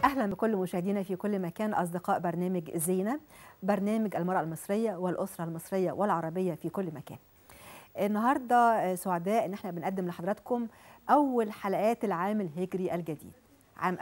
اهلا بكل مشاهدينا في كل مكان اصدقاء برنامج زينه برنامج المراه المصريه والاسره المصريه والعربيه في كل مكان النهارده سعداء ان احنا بنقدم لحضراتكم اول حلقات العام الهجري الجديد عام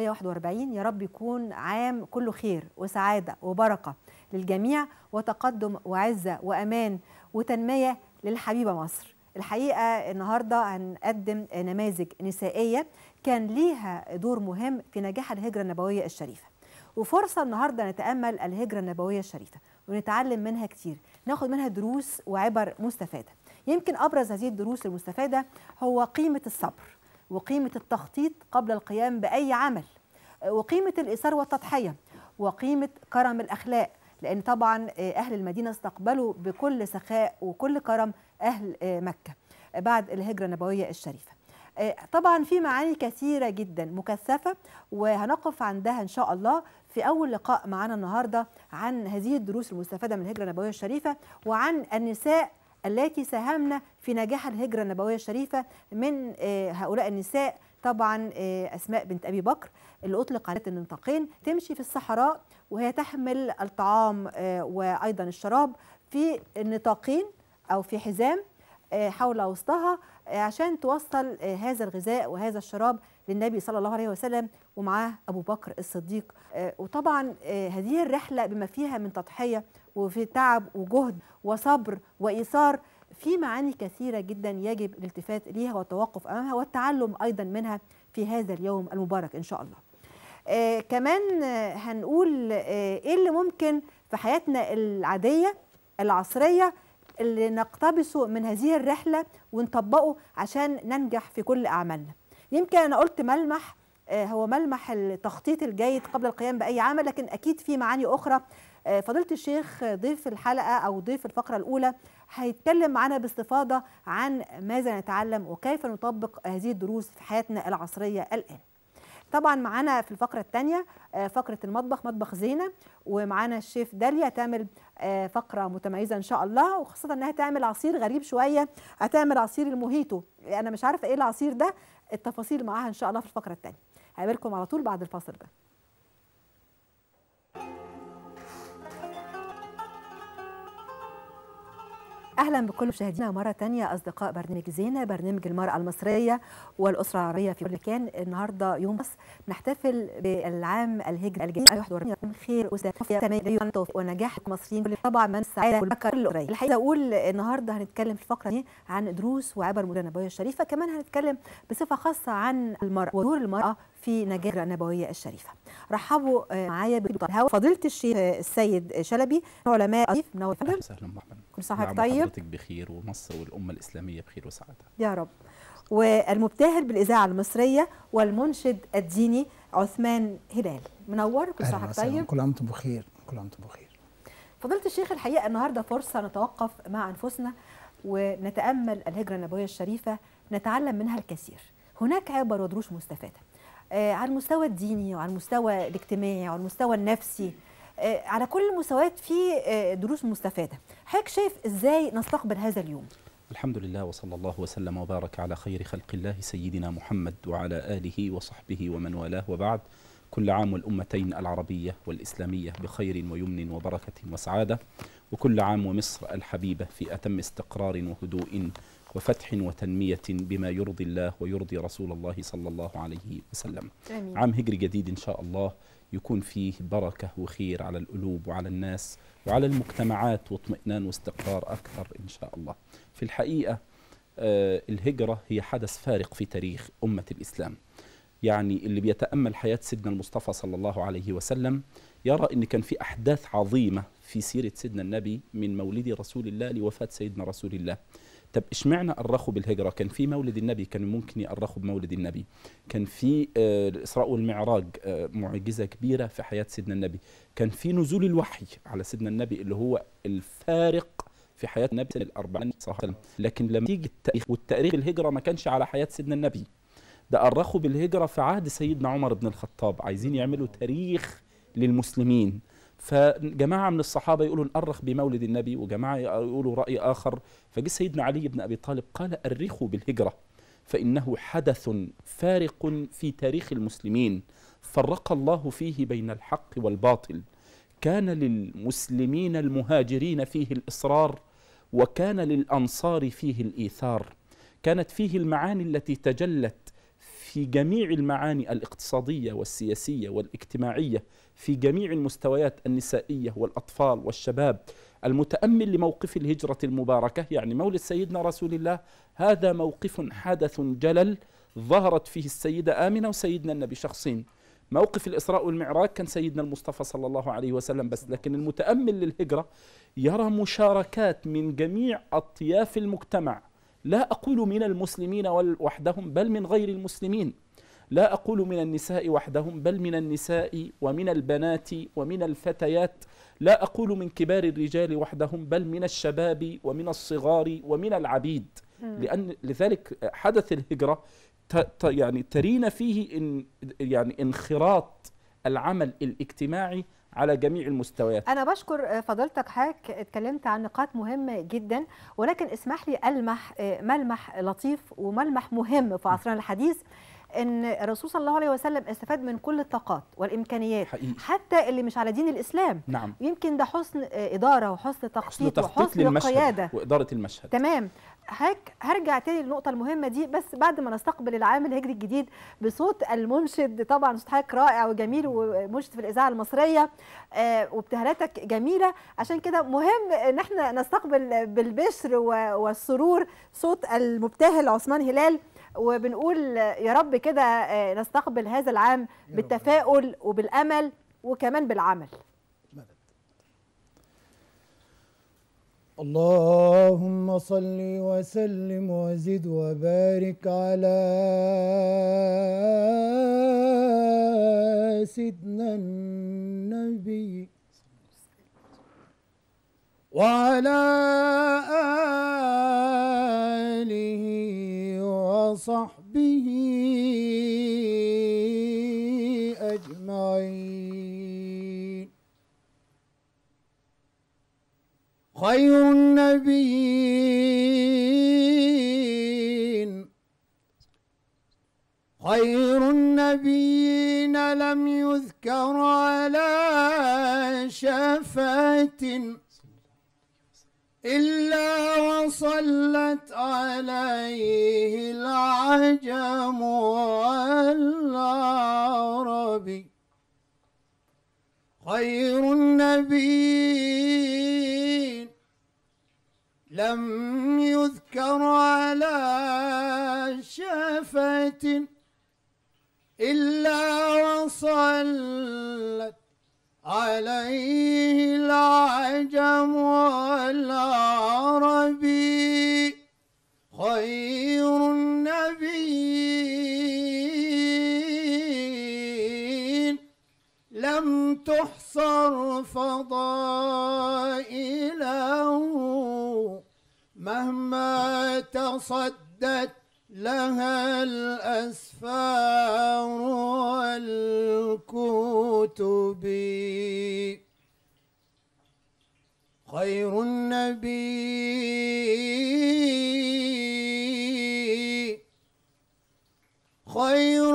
1441 يا رب يكون عام كله خير وسعاده وبركه للجميع وتقدم وعزه وامان وتنميه للحبيبه مصر الحقيقه النهارده هنقدم نماذج نسائيه كان ليها دور مهم في نجاح الهجره النبويه الشريفه وفرصه النهارده نتامل الهجره النبويه الشريفه ونتعلم منها كتير ناخد منها دروس وعبر مستفاده يمكن ابرز هذه الدروس المستفاده هو قيمه الصبر وقيمه التخطيط قبل القيام باي عمل وقيمه الايثار والتضحيه وقيمه كرم الاخلاق لان طبعا اهل المدينه استقبلوا بكل سخاء وكل كرم اهل مكه بعد الهجره النبويه الشريفه طبعا في معاني كثيره جدا مكثفه وهنقف عندها ان شاء الله في اول لقاء معنا النهارده عن هذه الدروس المستفاده من الهجره النبويه الشريفه وعن النساء التي ساهمن في نجاح الهجره النبويه الشريفه من هؤلاء النساء طبعا اسماء بنت ابي بكر اللي اطلق عليها النطاقين تمشي في الصحراء وهي تحمل الطعام وايضا الشراب في النطاقين او في حزام حول وسطها عشان توصل هذا الغذاء وهذا الشراب للنبي صلى الله عليه وسلم ومعاه ابو بكر الصديق وطبعا هذه الرحله بما فيها من تضحيه وفي تعب وجهد وصبر وايثار في معاني كثيره جدا يجب الالتفات ليها والتوقف امامها والتعلم ايضا منها في هذا اليوم المبارك ان شاء الله. آه كمان هنقول آه ايه اللي ممكن في حياتنا العاديه العصريه اللي نقتبسه من هذه الرحله ونطبقه عشان ننجح في كل اعمالنا. يمكن انا قلت ملمح آه هو ملمح التخطيط الجيد قبل القيام باي عمل لكن اكيد في معاني اخرى فضيله الشيخ ضيف الحلقه او ضيف الفقره الاولى هيتكلم معنا باستفاضه عن ماذا نتعلم وكيف نطبق هذه الدروس في حياتنا العصريه الان. طبعا معانا في الفقره الثانيه فقره المطبخ مطبخ زينه ومعانا الشيف داليا تعمل فقره متميزه ان شاء الله وخاصه انها تعمل عصير غريب شويه هتعمل عصير الموهيتو انا مش عارفه ايه العصير ده التفاصيل معاها ان شاء الله في الفقره الثانيه هقابلكم على طول بعد الفاصل ده اهلا بكل مشاهدينا مره تانية اصدقاء برنامج زينه برنامج المراه المصريه والاسره العربيه في كل مكان النهارده يوم بس نحتفل بالعام الهجري الجديد 41 يكون خير وسلام توفيق ونجاح المصريين طبعا من السعاده والبركه القريه الحقيقه اقول النهارده هنتكلم في الفقره دي عن دروس وعبر المدن النبويه الشريفه كمان هنتكلم بصفه خاصه عن المراه ودور المراه في نجاح النبويه الشريفه رحبوا معايا فضيله الشيخ السيد شلبي علماء أضيف منور اهلا مرحبا كل سنه وحضرتك طيب حضرتك بخير ومصر والامه الاسلاميه بخير وسعاده يا رب والمبتهل بالاذاعه المصريه والمنشد الديني عثمان هلال منور كل سنه وحضرتك طيب كل عام وانتم بخير كل عام وانتم بخير فضيله الشيخ الحقيقه النهارده فرصه نتوقف مع انفسنا ونتامل الهجره النبويه الشريفه نتعلم منها الكثير هناك عبر ودروس مستفاده آه على المستوى الديني وعلى المستوى الاجتماعي وعلى المستوى النفسي آه على كل المستويات في آه دروس مستفاده حضرتك شايف ازاي نستقبل هذا اليوم الحمد لله وصلى الله وسلم وبارك على خير خلق الله سيدنا محمد وعلى اله وصحبه ومن والاه وبعد كل عام والامتين العربيه والاسلاميه بخير ويمن وبركه وسعاده وكل عام ومصر الحبيبه في اتم استقرار وهدوء وفتح وتنمية بما يرضي الله ويرضي رسول الله صلى الله عليه وسلم آمين. عام هجري جديد إن شاء الله يكون فيه بركة وخير على القلوب وعلى الناس وعلى المجتمعات واطمئنان واستقرار أكثر إن شاء الله في الحقيقة آه الهجرة هي حدث فارق في تاريخ أمة الإسلام يعني اللي بيتأمل حياة سيدنا المصطفى صلى الله عليه وسلم يرى أن كان في أحداث عظيمة في سيرة سيدنا النبي من مولد رسول الله لوفاة سيدنا رسول الله طب اشمعنى أرخوا بالهجرة كان في مولد النبي كان ممكن يأرخوا بمولد النبي كان في آه الإسراء والمعراج آه معجزة كبيرة في حياة سيدنا النبي كان في نزول الوحي على سيدنا النبي اللي هو الفارق في حياة النبي سنة الأربعين صلى الله عليه وسلم لكن لما تيجي التاريخ والتاريخ الهجرة ما كانش على حياة سيدنا النبي ده أرخوا بالهجرة في عهد سيدنا عمر بن الخطاب عايزين يعملوا تاريخ للمسلمين فجماعة من الصحابة يقولوا نأرخ بمولد النبي وجماعة يقولوا رأي آخر فجي سيدنا علي بن أبي طالب قال أرخوا بالهجرة فإنه حدث فارق في تاريخ المسلمين فرق الله فيه بين الحق والباطل كان للمسلمين المهاجرين فيه الإصرار وكان للأنصار فيه الإيثار كانت فيه المعاني التي تجلت في جميع المعاني الاقتصادية والسياسية والاجتماعية في جميع المستويات النسائية والأطفال والشباب المتأمل لموقف الهجرة المباركة يعني مولد سيدنا رسول الله هذا موقف حدث جلل ظهرت فيه السيدة آمنة وسيدنا النبي شخصين موقف الإسراء والمعراج كان سيدنا المصطفى صلى الله عليه وسلم بس لكن المتأمل للهجرة يرى مشاركات من جميع أطياف المجتمع لا أقول من المسلمين وحدهم بل من غير المسلمين لا أقول من النساء وحدهم بل من النساء ومن البنات ومن الفتيات لا أقول من كبار الرجال وحدهم بل من الشباب ومن الصغار ومن العبيد لأن لذلك حدث الهجرة ت ت يعني ترين فيه إن يعني انخراط العمل الاجتماعي على جميع المستويات انا بشكر فضيلتك حضرتك اتكلمت عن نقاط مهمه جدا ولكن اسمح لي المح ملمح لطيف وملمح مهم في عصرنا الحديث ان الرسول صلى الله عليه وسلم استفاد من كل الطاقات والامكانيات حقيقي. حتى اللي مش على دين الاسلام نعم يمكن ده حسن اداره وحسن حسن تخطيط تخطيط وحسن للمشهد قياده وإدارة المشهد تمام هك هرجع تاني للنقطة المهمة دي بس بعد ما نستقبل العام الهجري الجديد بصوت المنشد طبعا صوت حضرتك رائع وجميل ومنشد في الإذاعة المصرية آه وابتهالاتك جميلة عشان كده مهم إن احنا نستقبل بالبشر و- والسرور صوت المبتهل عثمان هلال وبنقول يا رب كده آه، نستقبل هذا العام رب. بالتفاؤل وبالأمل وكمان بالعمل اللهم صل وسلم وزد وبارك على سيدنا النبي وعلى آله وصحبه أجمعين خير النبيين خير النبيين لم يذكر على شفاة إلا وصلت عليه العجم والعربي خير النبيين لم يذكر على شفة إلا وصلت عليه العجم والعربي خير النبيين لم تحصر فضائله مهما تصدت لها الأسفار والكتب خير النبي خير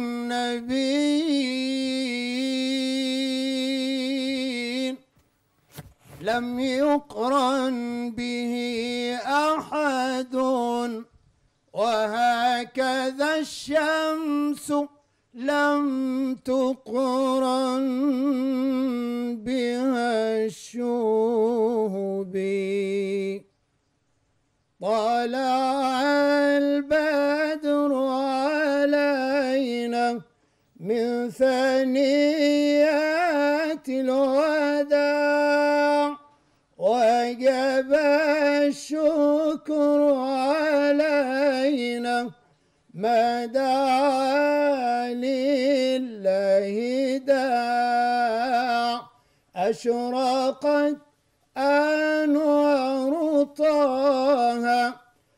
النبي لم يقرن به أحد وهكذا الشمس لم تقرن بها الشهب طلع البدر علينا من ثنيات الوداع وجب الشكر علينا ما دعا لله داع أشرقت أنوار طه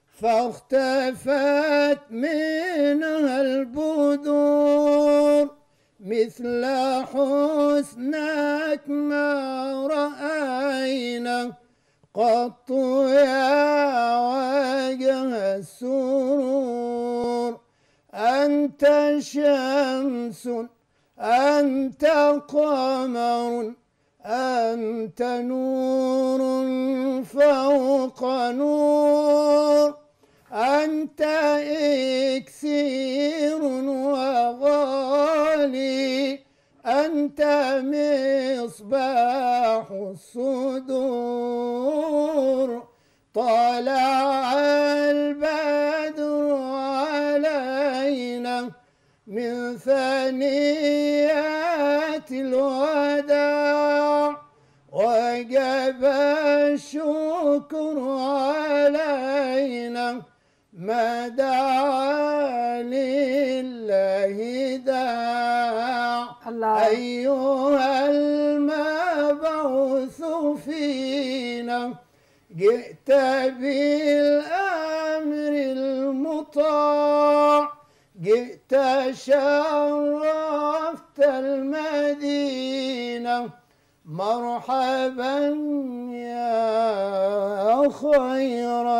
فاختفت منها البذور مثل حسنك ما رأينا قط يا وجه السرور أنت شمس أنت قمر أنت نور فوق نور أنت إكسير وغالي أنت مصباح الصدور طلع البدر علينا من ثنيات الوداع وجب الشكر علينا ما دعا لله داع الله أيها المبعوث فينا جئت بالأمر المطاع جئت شرفت المدينة مرحبا يا خير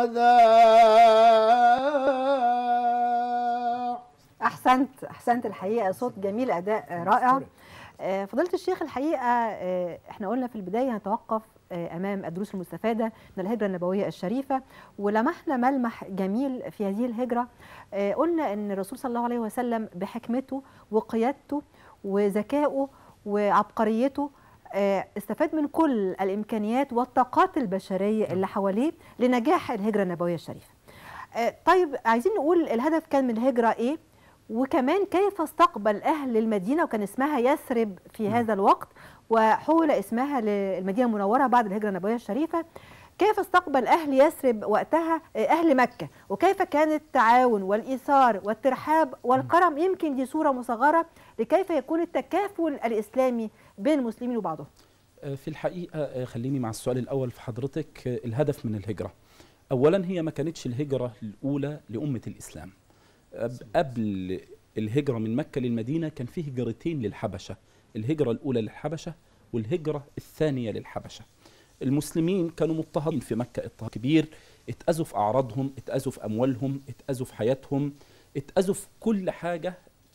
ذا احسنت احسنت الحقيقه صوت جميل اداء آه، رائع آه، فضيله الشيخ الحقيقه آه، احنا قلنا في البدايه هنتوقف آه، امام الدروس المستفاده من الهجره النبويه الشريفه ولمحنا ملمح جميل في هذه الهجره آه، قلنا ان الرسول صلى الله عليه وسلم بحكمته وقيادته وذكائه وعبقريته آه، استفاد من كل الامكانيات والطاقات البشريه اللي حواليه لنجاح الهجره النبويه الشريفه آه، طيب عايزين نقول الهدف كان من الهجرة إيه وكمان كيف استقبل أهل المدينة وكان اسمها يثرب في هذا الوقت وحول اسمها للمدينة المنورة بعد الهجرة النبوية الشريفة كيف استقبل أهل يثرب وقتها آه، أهل مكة وكيف كان التعاون والإيثار والترحاب والكرم يمكن دي صورة مصغرة لكيف يكون التكافل الإسلامي بين المسلمين وبعضهم آه، في الحقيقة آه، خليني مع السؤال الأول في حضرتك آه، الهدف من الهجرة أولا هي ما كانتش الهجرة الأولى لأمة الإسلام أب- قبل الهجرة من مكة للمدينة كان في هجرتين للحبشة الهجرة الأولى للحبشة والهجرة الثانية للحبشة المسلمين كانوا مضطهدين في مكة اضطهاد كبير اتأذوا في أعراضهم اتأذوا في أموالهم اتأذوا في حياتهم اتأذوا في كل حاجة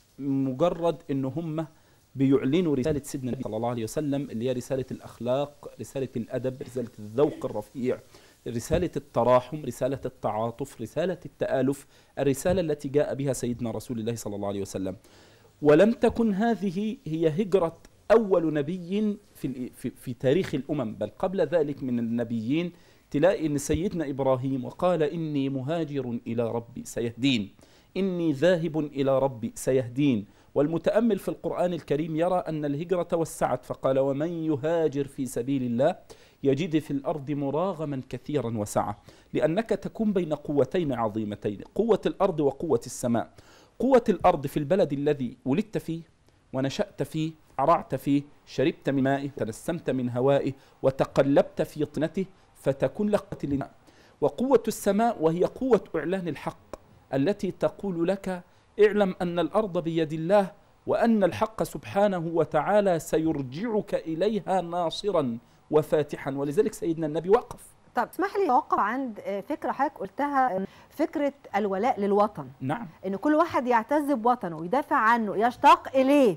مجرد ان هم بيعلنوا رسالة سيدنا النبي صلى الله عليه وسلم اللي هي رسالة الأخلاق رسالة الأدب رسالة الذوق الرفيع رسالة التراحم رسالة التعاطف رسالة التآلف الرسالة التي جاء بها سيدنا رسول الله صلى الله عليه وسلم ولم تكن هذه هي هجرة أول نبي في, ال- في, في تاريخ الأمم بل قبل ذلك من النبيين تلاقي أن سيدنا إبراهيم وقال إني مهاجر إلى ربي سيهدين إني ذاهب إلى ربي سيهدين والمتأمل في القرآن الكريم يرى أن الهجرة توسعت فقال ومن يهاجر في سبيل الله يجد في الأرض مراغما كثيرا وسعة لأنك تكون بين قوتين عظيمتين قوة الأرض وقوة السماء قوة الأرض في البلد الذي ولدت فيه ونشأت فيه عرعت فيه شربت من مائه تنسمت من هوائه وتقلبت في طينته فتكون لك قوة للماء وقوة السماء وهي قوة إعلان الحق التي تقول لك اعلم أن الأرض بيد الله وأن الحق سبحانه وتعالى سيرجعك إليها ناصرا وفاتحا ولذلك سيدنا النبي وقف طب اسمح لي اوقف عند آه، فكره حضرتك قلتها آه، فكره الولاء للوطن نعم ان كل واحد يعتز بوطنه ويدافع عنه يشتاق اليه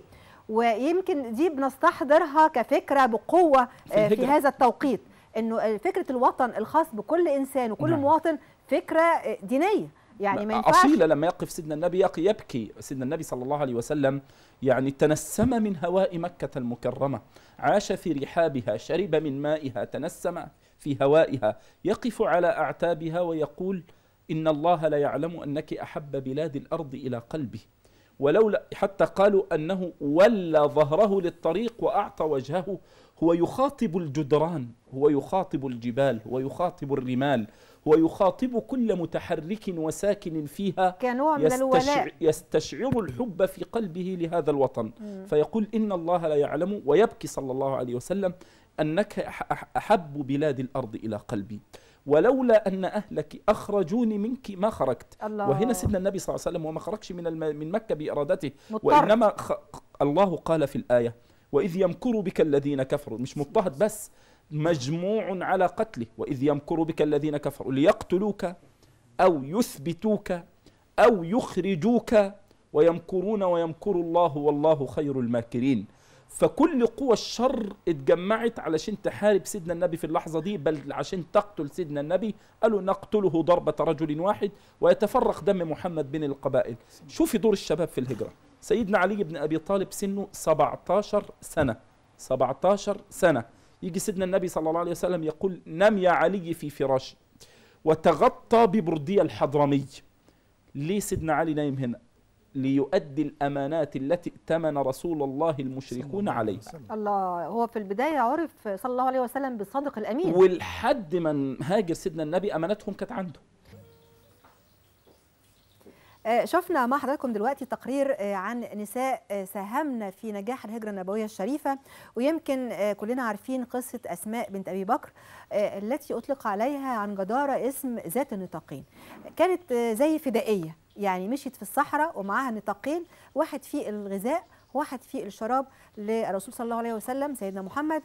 ويمكن دي بنستحضرها كفكره بقوه في آه، في الهجرة. هذا التوقيت انه آه، فكره الوطن الخاص بكل انسان وكل نعم. مواطن فكره آه، دينيه يعني ما ينفعش أصيلة لما يقف سيدنا النبي يق- يبكي سيدنا النبي صلى الله عليه وسلم يعني تنسم من هواء مكة المكرمة عاش في رحابها شرب من مائها تنسم في هوائها يقف على أعتابها ويقول إن الله لا يعلم أنك أحب بلاد الأرض إلى قلبه ولولا حتى قالوا أنه ولى ظهره للطريق وأعطى وجهه هو يخاطب الجدران هو يخاطب الجبال هو يخاطب الرمال هو يخاطب كل متحرك وساكن فيها كنوع من يستشع الولاء يستشعر الحب في قلبه لهذا الوطن فيقول إن الله لا يعلم ويبكي صلى الله عليه وسلم أنك أح- أح- أحب بلاد الأرض إلى قلبي ولولا أن أهلك أخرجوني منك ما خرجت الله وهنا سيدنا النبي صلى الله عليه وسلم وما خرجش من الم... من مكة بإرادته مضطر. وإنما خ... الله قال في الآية وإذ يمكر بك الذين كفروا مش مضطهد بس مجموع على قتله وإذ يمكر بك الذين كفروا ليقتلوك أو يثبتوك أو يخرجوك ويمكرون ويمكر الله والله خير الماكرين فكل قوى الشر اتجمعت علشان تحارب سيدنا النبي في اللحظة دي بل عشان تقتل سيدنا النبي قالوا نقتله ضربة رجل واحد ويتفرق دم محمد بين القبائل شوفي دور الشباب في الهجرة سيدنا علي بن أبي طالب سنه 17 سنة 17 سنة يجي سيدنا النبي صلى الله عليه وسلم يقول نم يا علي في فراشي وتغطى ببردية الحضرمي ليه سيدنا علي نايم هنا ليؤدي الأمانات التي ائتمن رسول الله المشركون عليها الله هو في البدايه عرف صلى الله عليه وسلم بالصادق الامين ولحد ما هاجر سيدنا النبي أماناتهم كانت عنده آه، شفنا مع حضراتكم دلوقتي تقرير آه، عن نساء آه، ساهمن في نجاح الهجرة النبوية الشريفة ويمكن آه، كلنا عارفين قصة أسماء بنت أبي بكر آه، التي أطلق عليها عن جدارة اسم ذات النطاقين كانت آه، زي فدائية يعني مشيت في الصحراء ومعاها نطاقين واحد فيه الغذاء واحد فيه الشراب للرسول صلى الله عليه وسلم سيدنا محمد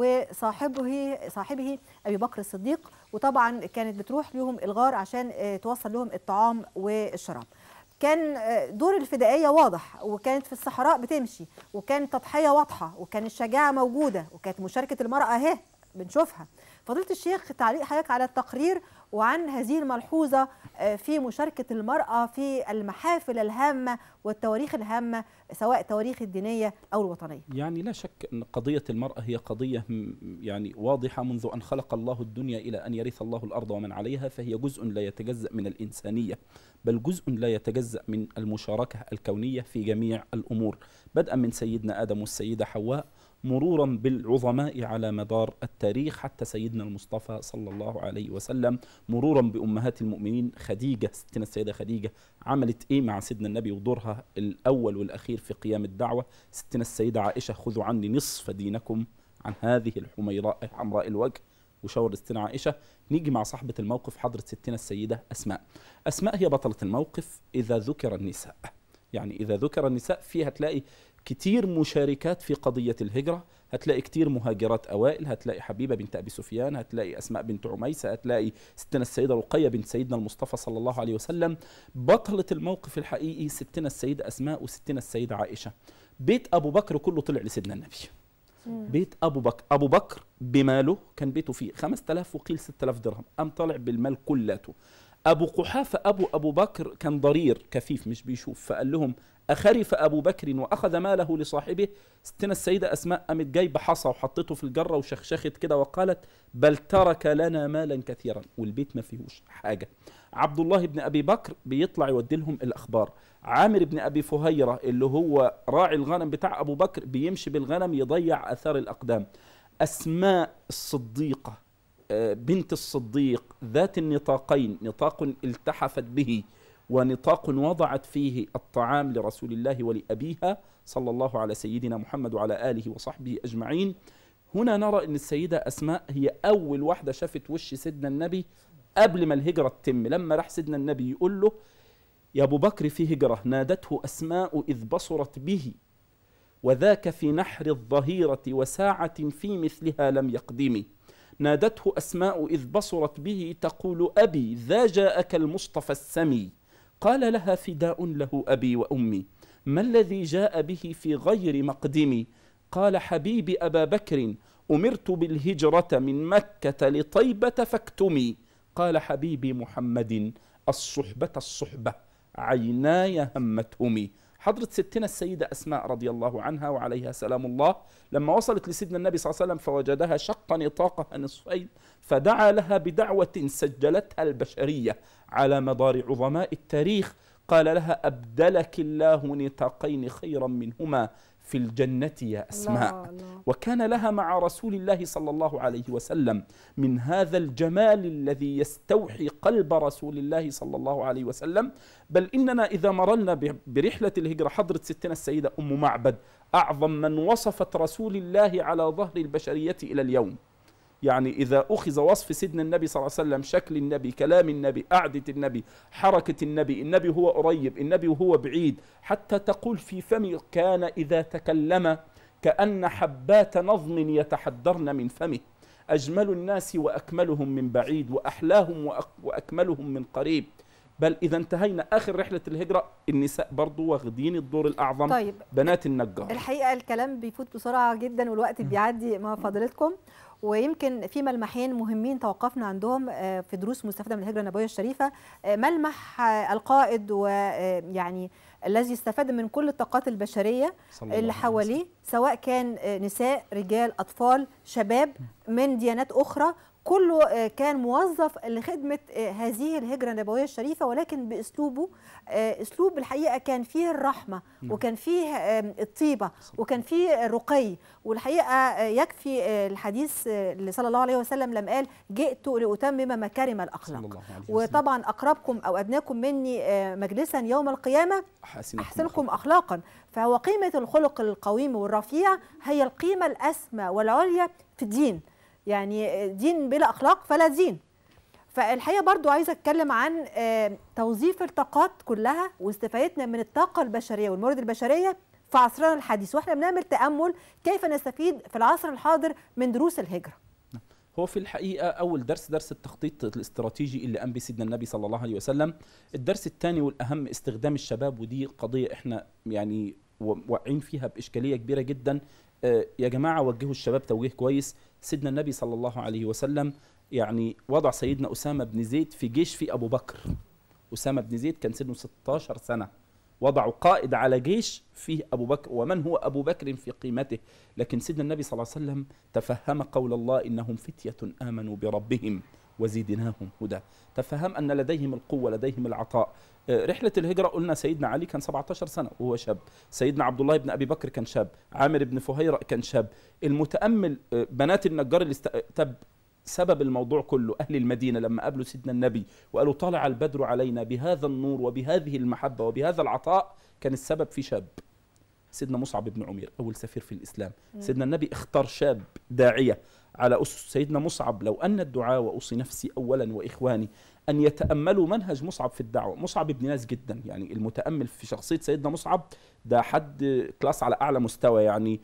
وصاحبه صاحبه ابي بكر الصديق وطبعا كانت بتروح لهم الغار عشان آه، توصل لهم الطعام والشراب كان آه، دور الفدائيه واضح وكانت في الصحراء بتمشي وكانت تضحيه واضحه وكان الشجاعه موجوده وكانت مشاركه المراه اهي بنشوفها فضيله الشيخ تعليق حضرتك على التقرير وعن هذه الملحوظه آه، في مشاركه المراه في المحافل الهامه والتواريخ الهامه سواء التواريخ الدينيه او الوطنيه يعني لا شك أن قضية المرأة هي قضية م- يعني واضحة منذ أن خلق الله الدنيا إلى أن يرث الله الأرض ومن عليها فهي جزء لا يتجزأ من الإنسانية بل جزء لا يتجزأ من المشاركة الكونية في جميع الأمور بدءا من سيدنا آدم والسيدة حواء مرورا بالعظماء على مدار التاريخ حتى سيدنا المصطفى صلى الله عليه وسلم مرورا بأمهات المؤمنين خديجة ستنا السيدة خديجة عملت إيه مع سيدنا النبي ودورها الأول والأخير في قيام الدعوة ستنا السيدة عائشة خذوا عني نصف دينكم عن هذه الحميراء حمراء الوجه وشاور ستنا عائشة نيجي مع صاحبة الموقف حضرة ستنا السيدة أسماء أسماء هي بطلة الموقف إذا ذكر النساء يعني إذا ذكر النساء فيها هتلاقي كتير مشاركات في قضية الهجرة هتلاقي كتير مهاجرات أوائل هتلاقي حبيبة بنت أبي سفيان هتلاقي أسماء بنت عميسة هتلاقي ستنا السيدة رقية بنت سيدنا المصطفى صلى الله عليه وسلم بطلة الموقف الحقيقي ستنا السيدة أسماء وستنا السيدة عائشة بيت أبو بكر كله طلع لسيدنا النبي بيت ابو بكر ابو بكر بماله كان بيته فيه 5000 وقيل 6000 درهم قام طالع بالمال كلاته ابو قحافه ابو ابو بكر كان ضرير كفيف مش بيشوف فقال لهم اخرف ابو بكر واخذ ماله لصاحبه ستنا السيده اسماء قامت جايبه حصى وحطته في الجره وشخشخت كده وقالت بل ترك لنا مالا كثيرا والبيت ما فيهوش حاجه عبد الله بن ابي بكر بيطلع يودي لهم الاخبار عامر بن ابي فهيره اللي هو راعي الغنم بتاع ابو بكر بيمشي بالغنم يضيع اثار الاقدام اسماء الصديقه آه، بنت الصديق ذات النطاقين نطاق التحفت به ونطاق وضعت فيه الطعام لرسول الله ولأبيها صلى الله على سيدنا محمد وعلى آله وصحبه أجمعين هنا نرى أن السيدة أسماء هي أول واحدة شافت وش سيدنا النبي قبل ما الهجرة تتم لما راح سيدنا النبي يقول له يا أبو بكر في هجرة نادته أسماء إذ بصرت به وذاك في نحر الظهيرة وساعة في مثلها لم يقدم نادته أسماء إذ بصرت به تقول أبي ذا جاءك المصطفى السمي قال لها فداء له أبي وأمي ما الذي جاء به في غير مقدمي قال حبيبي أبا بكر أمرت بالهجرة من مكة لطيبة فاكتمي قال حبيبي محمد الصحبة الصحبة عيناي همتهمي حضرة ستنا السيدة أسماء رضي الله عنها وعليها سلام الله لما وصلت لسيدنا النبي صلى الله عليه وسلم فوجدها شق نطاقها نصفين فدعا لها بدعوة سجلتها البشرية على مدار عظماء التاريخ قال لها أبدلك الله نطاقين خيرا منهما في الجنة يا أسماء الله الله. وكان لها مع رسول الله صلى الله عليه وسلم من هذا الجمال الذي يستوحي قلب رسول الله صلى الله عليه وسلم بل إننا إذا مرلنا ب- برحلة الهجرة حضرة ستنا السيدة أم معبد أعظم من وصفت رسول الله على ظهر البشرية إلى اليوم يعني إذا أخذ وصف سيدنا النبي صلى الله عليه وسلم شكل النبي كلام النبي قعدة النبي حركة النبي النبي هو قريب النبي وهو بعيد حتى تقول في فمه كان إذا تكلم كأن حبات نظم يتحدرن من فمه أجمل الناس وأكملهم من بعيد وأحلاهم وأك- وأكملهم من قريب بل اذا انتهينا اخر رحله الهجره النساء برضو واخدين الدور الاعظم طيب بنات النجار الحقيقه الكلام بيفوت بسرعه جدا والوقت بيعدي مع فضيلتكم ويمكن في ملمحين مهمين توقفنا عندهم آه، في دروس مستفاده من الهجره النبويه الشريفه آه، ملمح آه، القائد ويعني الذي استفاد من كل الطاقات البشريه صلى الله اللي عليه حواليه سواء كان آه، نساء رجال اطفال شباب من ديانات اخرى كله آه، كان موظف لخدمه آه، هذه الهجره النبويه الشريفه ولكن باسلوبه آه، اسلوب الحقيقه كان فيه الرحمه نعم. وكان فيه آه، الطيبه وكان فيه الرقي والحقيقه آه، يكفي آه، الحديث آه، اللي صلى الله عليه وسلم لما قال جئت لاتمم مكارم صلى الاخلاق الله عليه وسلم وطبعا اقربكم او ادناكم مني آه، مجلسا يوم القيامه أحسنكم احسنكم اخلاقا فهو قيمه الخلق القويم والرفيع هي القيمه الاسمى والعليا في الدين يعني دين بلا اخلاق فلا دين فالحقيقه برضو عايزه اتكلم عن آه، توظيف الطاقات كلها واستفادتنا من الطاقه البشريه والموارد البشريه في عصرنا الحديث واحنا بنعمل تامل كيف نستفيد في العصر الحاضر من دروس الهجره هو في الحقيقة أول درس درس التخطيط الاستراتيجي اللي قام به سيدنا النبي صلى الله عليه وسلم الدرس الثاني والأهم استخدام الشباب ودي قضية إحنا يعني و- واقعين فيها بإشكالية كبيرة جدا آه، يا جماعة وجهوا الشباب توجيه كويس سيدنا النبي صلى الله عليه وسلم يعني وضع سيدنا أسامة بن زيد في جيش في أبو بكر أسامة بن زيد كان سنه 16 سنة وضعوا قائد على جيش فيه أبو بكر ومن هو أبو بكر في قيمته لكن سيدنا النبي صلى الله عليه وسلم تفهم قول الله إنهم فتية آمنوا بربهم وزدناهم هدى تفهم أن لديهم القوة لديهم العطاء آه، رحلة الهجرة قلنا سيدنا علي كان 17 سنة وهو شاب سيدنا عبد الله بن أبي بكر كان شاب عامر بن فهيرة كان شاب المتأمل آه، بنات النجار اللي است... تب سبب الموضوع كله أهل المدينة لما قابلوا سيدنا النبي وقالوا طلع البدر علينا بهذا النور وبهذه المحبة وبهذا العطاء كان السبب في شاب سيدنا مصعب بن عمير أول سفير في الإسلام سيدنا النبي اختار شاب داعية على أسس سيدنا مصعب لو أن الدعاء وأوصي نفسي أولا وإخواني أن يتأملوا منهج مصعب في الدعوة مصعب ابن ناس جدا يعني المتأمل في شخصية سيدنا مصعب ده حد كلاس على أعلى مستوى يعني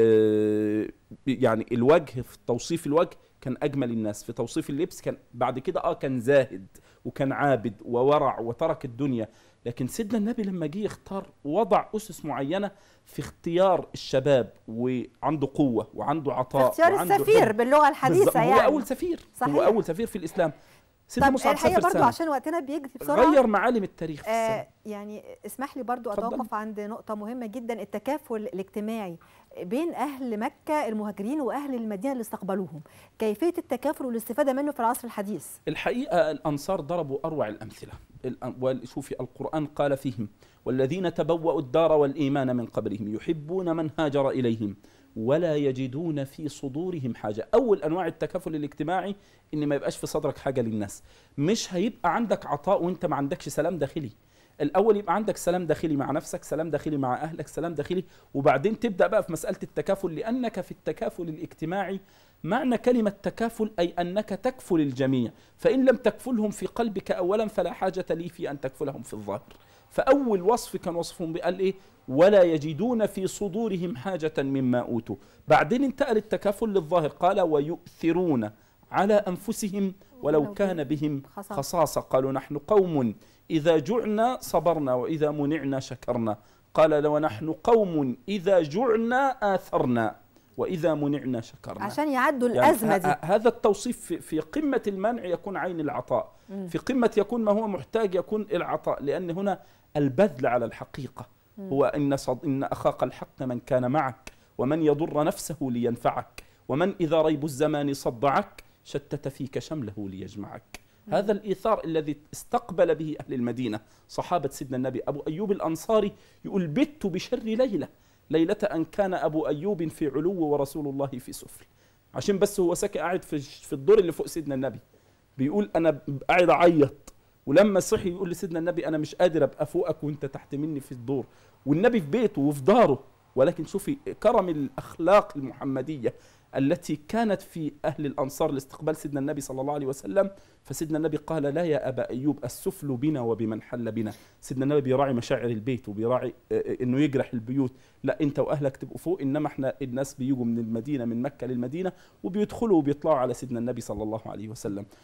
آه، يعني الوجه في توصيف الوجه كان أجمل الناس في توصيف اللبس كان بعد كده آه كان زاهد وكان عابد وورع وترك الدنيا لكن سيدنا النبي لما جه يختار وضع أسس معينة في اختيار الشباب وعنده قوة وعنده عطاء اختيار وعنده السفير حب. باللغه بالظبط. الحديثه هو يعني أول سفير صحيح. هو أول سفير في الإسلام سيدنا طب مصعب الحقيقه سافر برضو سنة عشان وقتنا بيجري بسرعه غير معالم التاريخ في السنة. آه يعني اسمح لي برضو اتفضل. اتوقف عند نقطة مهمة جدا التكافل الاجتماعي بين أهل مكة المهاجرين وأهل المدينة اللي استقبلوهم كيفية التكافل والاستفادة منه في العصر الحديث الحقيقة الأنصار ضربوا أروع الأمثلة الأ- وشوفي القرآن قال فيهم والذين تبوأوا الدار والإيمان من قبلهم يحبون من هاجر إليهم ولا يجدون في صدورهم حاجة أول أنواع التكافل الاجتماعي إن ما يبقاش في صدرك حاجة للناس مش هيبقى عندك عطاء وإنت ما عندكش سلام داخلي الأول يبقى عندك سلام داخلي مع نفسك سلام داخلي مع أهلك سلام داخلي وبعدين تبدأ بقى في مسألة التكافل لأنك في التكافل الاجتماعي معنى كلمة تكافل أي أنك تكفل الجميع فإن لم تكفلهم في قلبك أولا فلا حاجة لي في أن تكفلهم في الظاهر فأول وصف كان وصفهم بقال إيه ولا يجدون في صدورهم حاجة مما أوتوا بعدين انتقل التكافل للظاهر قال ويؤثرون على أنفسهم ولو ولو كان بهم خصاصة. خصاصة قالوا نحن قوم إذا جعنا صبرنا وإذا منعنا شكرنا قال لو نحن قوم إذا جعنا آثرنا وإذا منعنا شكرنا عشان يعدوا يعني الأزمة ه- دي ه- هذا التوصيف في, في قمة المنع يكون عين العطاء مم. في قمة يكون ما هو محتاج يكون العطاء لأن هنا البذل على الحقيقة هو إن, صد إن أخاك الحق من كان معك ومن يضر نفسه لينفعك ومن إذا ريب الزمان صدعك شتت فيك شمله ليجمعك هذا الإيثار الذي استقبل به أهل المدينة صحابة سيدنا النبي أبو أيوب الأنصاري يقول بت بشر ليلة ليلة أن كان أبو أيوب في علو ورسول الله في سفل عشان بس هو ساكن قاعد في في الدور اللي فوق سيدنا النبي بيقول انا قاعد اعيط ولما صحي يقول لسيدنا النبي انا مش قادر ابقى فوقك وانت تحت مني في الدور والنبي في بيته وفي داره ولكن شوفي كرم الاخلاق المحمديه التي كانت في اهل الانصار لاستقبال سيدنا النبي صلى الله عليه وسلم فسيدنا النبي قال لا يا ابا ايوب السفل بنا وبمن حل بنا سيدنا النبي بيراعي مشاعر البيت وبيراعي آه، آه، انه يجرح البيوت لا انت واهلك تبقوا فوق انما احنا الناس بيجوا من المدينه من مكه للمدينه وبيدخلوا وبيطلعوا على سيدنا النبي صلى الله عليه وسلم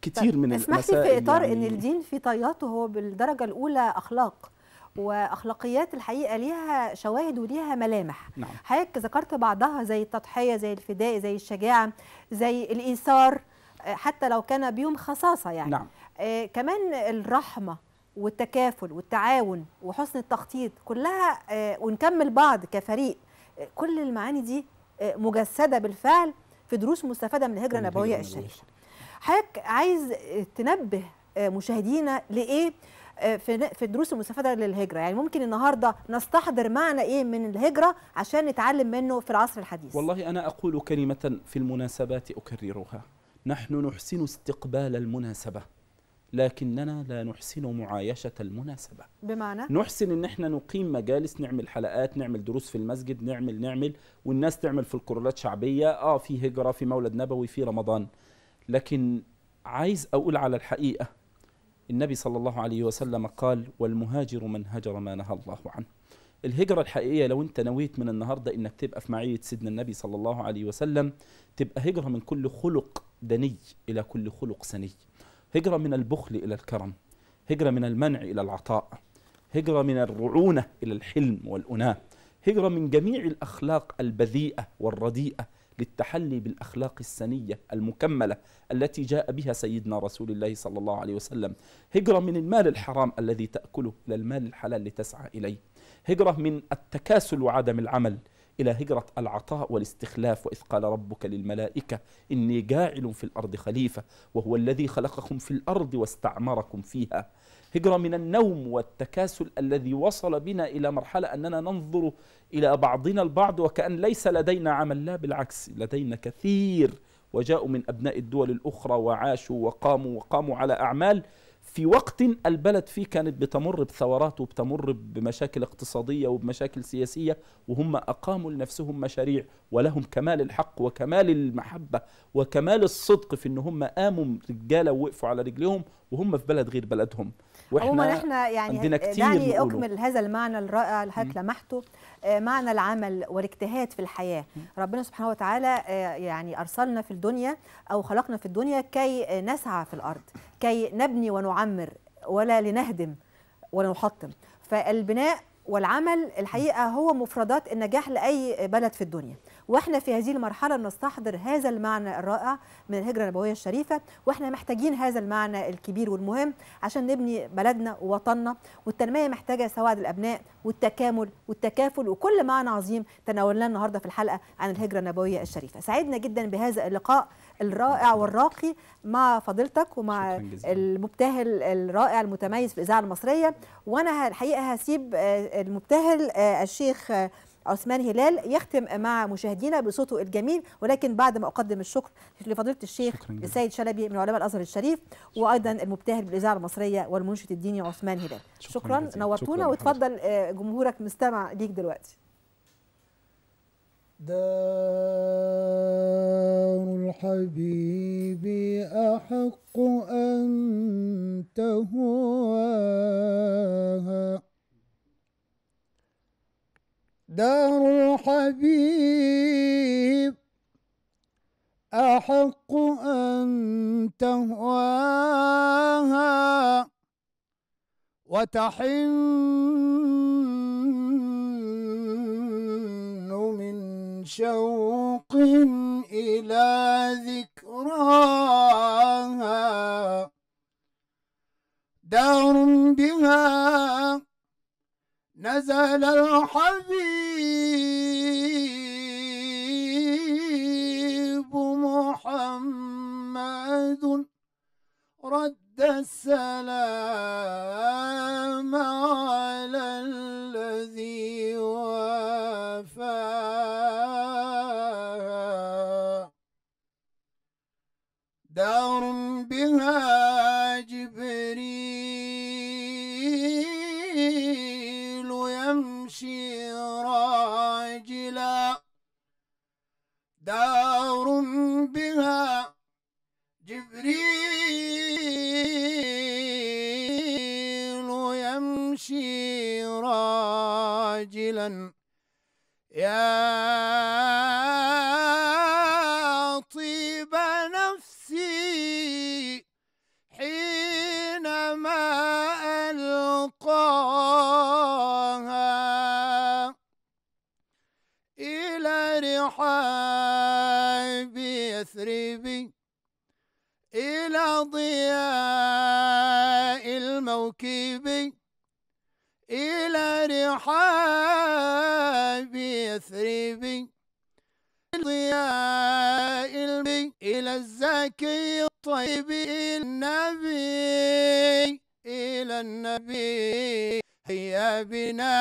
كتير من اسمح لي في المسائل اطار يعني ان الدين في طياته هو بالدرجه الاولى اخلاق واخلاقيات الحقيقه ليها شواهد وليها ملامح نعم حضرتك ذكرت بعضها زي التضحيه زي الفداء زي الشجاعه زي الايثار آه، حتى لو كان بيهم خصاصه يعني نعم آه كمان الرحمه والتكافل والتعاون وحسن التخطيط كلها آه ونكمل بعض كفريق آه كل المعاني دي آه مجسده بالفعل في دروس مستفاده من الهجره النبويه الشريفه حضرتك عايز آه، تنبه آه، مشاهدينا لايه آه، في في الدروس المستفاده للهجره يعني ممكن النهارده نستحضر معنى ايه من الهجره عشان نتعلم منه في العصر الحديث والله أنا أقول كلمة في المناسبات أكررها نحن نحسن استقبال المناسبة لكننا لا نحسن معايشة المناسبة بمعنى نحسن ان احنا نقيم مجالس نعمل حلقات نعمل دروس في المسجد نعمل نعمل والناس تعمل في الكورالات شعبية اه في هجرة في مولد نبوي في رمضان لكن عايز اقول على الحقيقة النبي صلى الله عليه وسلم قال والمهاجر من هجر ما نهى الله عنه الهجرة الحقيقية لو انت نويت من النهاردة انك تبقى في معية سيدنا النبي صلى الله عليه وسلم تبقى هجرة من كل خلق دني الى كل خلق سني هجرة من البخل الى الكرم هجرة من المنع الى العطاء هجرة من الرعونة إلى الحلم والأناة هجرة من جميع الأخلاق البذيئة والرديئة للتحلي بالأخلاق السنية المكملة التي جاء بها سيدنا رسول الله صلى الله عليه وسلم هجرة من المال الحرام الذي تأكله إلى المال الحلال لتسعى إليه هجرة من التكاسل وعدم العمل إلى هجرة العطاء والاستخلاف وإذ قال ربك للملائكة إني جاعل في الأرض خليفة وهو الذي خلقكم في الأرض واستعمركم فيها هجرة من النوم والتكاسل الذي وصل بنا إلى مرحلة أننا ننظر إلى بعضنا البعض وكأن ليس لدينا عمل لا بالعكس لدينا كثير وجاءوا من أبناء الدول الأخرى وعاشوا وقاموا وقاموا على أعمال في وقت البلد فيه كانت بتمر بثورات وبتمر بمشاكل اقتصادية وبمشاكل سياسية وهم أقاموا لنفسهم مشاريع ولهم كمال الحق وكمال المحبة وكمال الصدق في إن هم قاموا رجالة ووقفوا على رجلهم وهم في بلد غير بلدهم عموما احنا يعني عندنا كتير دعني نقوله. اكمل هذا المعنى الرائع اللي حضرتك لمحته آه، معنى العمل والاجتهاد في الحياه ربنا سبحانه وتعالى آه، يعني ارسلنا في الدنيا او خلقنا في الدنيا كي آه، نسعى في الارض كي نبني ونعمر ولا لنهدم ولا نحطم فالبناء والعمل الحقيقه هو مفردات النجاح لاي بلد في الدنيا واحنا في هذه المرحله نستحضر هذا المعنى الرائع من الهجره النبويه الشريفه واحنا محتاجين هذا المعنى الكبير والمهم عشان نبني بلدنا ووطننا والتنميه محتاجه سواد الابناء والتكامل والتكافل وكل معنى عظيم تناولناه النهارده في الحلقه عن الهجره النبويه الشريفه سعدنا جدا بهذا اللقاء الرائع والراقي مع فضيلتك ومع شكراً جزيلاً. المبتهل الرائع المتميز في الاذاعه المصريه وانا الحقيقه هسيب آه، المبتهل آه، الشيخ آه، عثمان هلال يختم مع مشاهدينا بصوته الجميل ولكن بعد ما اقدم الشكر لفضيله الشيخ شكراً جزيلاً. السيد شلبي من علماء الازهر الشريف وايضا المبتهل بالاذاعه المصريه والمنشد الديني عثمان هلال شكراً شكرا جزيلاً. نورتونا شكراً وتفضل آه، جمهورك مستمع ليك دلوقتي دار الحبيب أحق أن تهواها دار الحبيب أحق أن تهواها وتحن من شوق إلى ذكراها دار بها نزل الحبيب محمد رد السلام على الذي وافاها دار بها جبريل يمشي راجلا دار بها جبريل يمشي راجلا يا طيب نفسي رحاب يثرب إلى ضياء الموكب إلى رحاب يثرب ضياء البي إلى الزكي الطيب إلى النبي إلى النبي هيا بنا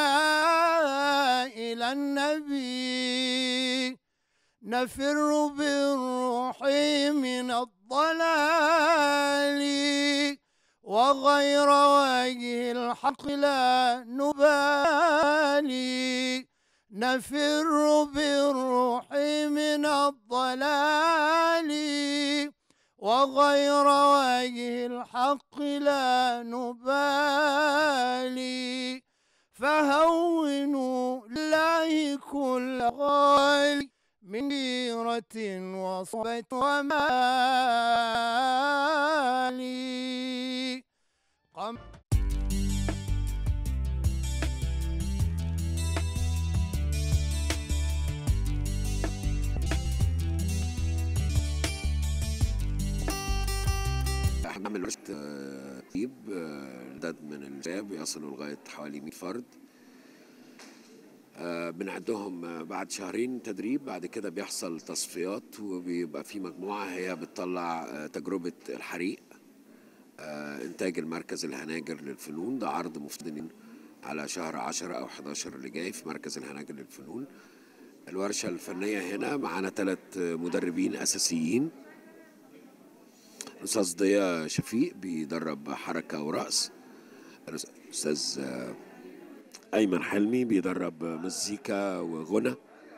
إلى النبي نفر بالروح من الضلال وغير وجه الحق لا نبالي نفر بالروح من الضلال وغير وجه الحق لا نبالي فهونوا لله كل غالي من ديرة وصبة ومالي قم احنا بنعمل ورشة آه، تدريب آه، عدد من الشباب يصلوا لغاية حوالي 100 فرد آه، بنعدهم آه، بعد شهرين تدريب بعد كده بيحصل تصفيات وبيبقى في مجموعة هي بتطلع آه، تجربة الحريق آه، إنتاج المركز الهناجر للفنون ده عرض مفترض على شهر 10 أو 11 اللي جاي في مركز الهناجر للفنون الورشة الفنية هنا معانا ثلاث مدربين أساسيين الأستاذ ضياء شفيق بيدرب حركة ورقص الأستاذ آه، أيمن حلمي بيدرب مزيكا وغنى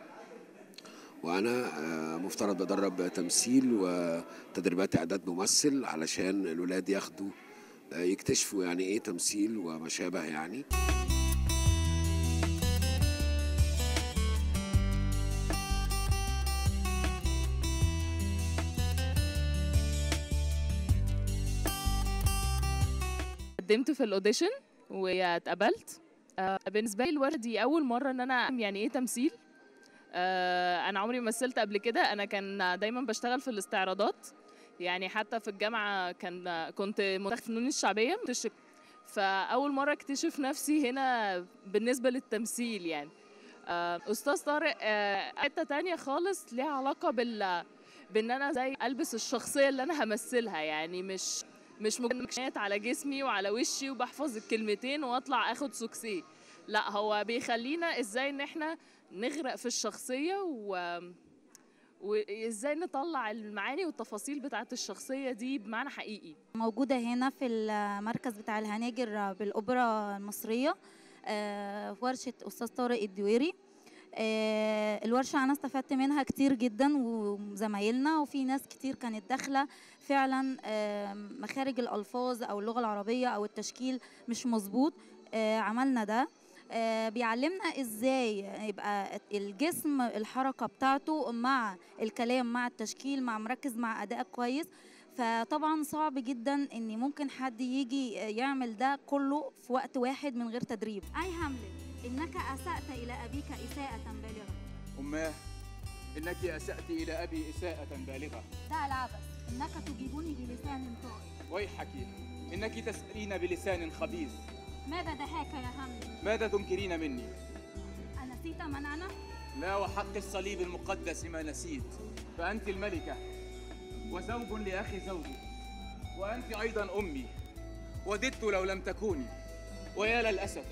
وأنا آه، مفترض بدرب تمثيل وتدريبات إعداد ممثل علشان الولاد ياخدوا آه، يكتشفوا يعني إيه تمثيل وما شابه يعني قدمت في الاوديشن واتقبلت آه، بالنسبه لي الورشه دي اول مره ان انا أعلم يعني ايه تمثيل آه، انا عمري ما مثلت قبل كده انا كان دايما بشتغل في الاستعراضات يعني حتى في الجامعه كان كنت منتخب فنون الشعبيه مكتشف- فاول مره اكتشف نفسي هنا بالنسبه للتمثيل يعني آه، استاذ طارق آه، حته تانية خالص ليها علاقه بال بان انا زي البس الشخصيه اللي انا همثلها يعني مش مش مجرد مكشات على جسمي وعلى وشي وبحفظ الكلمتين واطلع اخد سوكسي لا هو بيخلينا ازاي ان احنا نغرق في الشخصيه و وازاي نطلع المعاني والتفاصيل بتاعت الشخصيه دي بمعنى حقيقي موجودة هنا في المركز بتاع الهناجر بالأوبرا المصرية آه، في ورشة أستاذ طارق الدويري آه، الورشة أنا استفدت منها كتير جدا وزمايلنا وفي ناس كتير كانت داخلة فعلا آه، مخارج الألفاظ أو اللغة العربية أو التشكيل مش مظبوط آه، عملنا ده آه، بيعلمنا ازاي يبقى الجسم الحركة بتاعته مع الكلام مع التشكيل مع مركز مع أداء كويس فطبعا صعب جدا ان ممكن حد يجي يعمل ده كله في وقت واحد من غير تدريب اي هاملت انك اسأت الى ابيك اساءة بالغة أماه إنك أسأت إلى أبي إساءة بالغة ده العبث انك تجيبني بلسان طائر ويحك إنك تسألين بلسان خبيث ماذا دهاك يا هاملت ماذا تنكرين مني؟ انسيت منعنا لا وحق الصليب المقدس ما نسيت فأنت الملكة وزوج لأخي زوجي وأنت أيضا أمي وددت لو لم تكوني ويا للأسف